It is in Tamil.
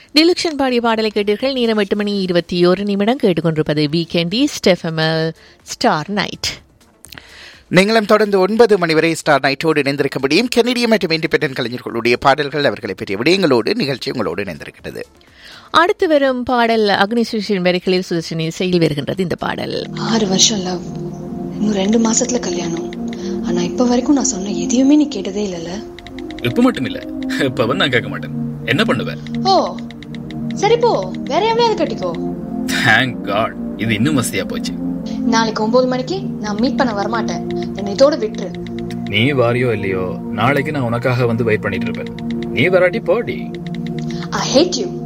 டிலுக்ஷன் பாடிய பாடலை கேட்டீர்கள் நேரம் எட்டு மணி இருபத்தி ஒரு நிமிடம் கேட்டுக்கொண்டிருப்பது வீக்கெண்டி ஸ்டெஃபமல் ஸ்டார் நைட் நீங்களும் தொடர்ந்து ஒன்பது மணி வரை ஸ்டார் நைட்டோடு இணைந்திருக்க முடியும் கெனடிய மற்றும் இண்டிபெண்டன்ட் கலைஞர்களுடைய பாடல்கள் அவர்களை பற்றிய விடயங்களோடு நிகழ்ச்சி உங்களோடு இணைந்திருக்கிறது அடுத்து வரும் பாடல் அக்னிசுஷின் வரிகளில் சுதர்ஷினி செயல் வருகின்றது இந்த பாடல் ஆறு வருஷம் லவ் இன்னும் ரெண்டு மாசத்துல கல்யாணம் ஆனா இப்ப வரைக்கும் நான் சொன்ன எதையுமே நீ கேட்டதே இல்லைல்ல இப்ப மட்டும் இல்ல இப்ப வந்து நான் கேட்க மாட்டேன் என்ன பண்ணுவ ஓ சரி போ வேற எவ்வளவு கட்டிக்கோ தேங்க் காட் இது இன்னும் வசதியா போச்சு நாளைக்கு ஒன்பது மணிக்கு நான் மீட் பண்ண வரமாட்டேன் என்னை இதோட விட்டுரு நீ வாரியோ இல்லையோ நாளைக்கு நான் உனக்காக வந்து வெயிட் பண்ணிட்டு இருப்பேன் நீ வராட்டி போடி ஐ ஹேட் யூ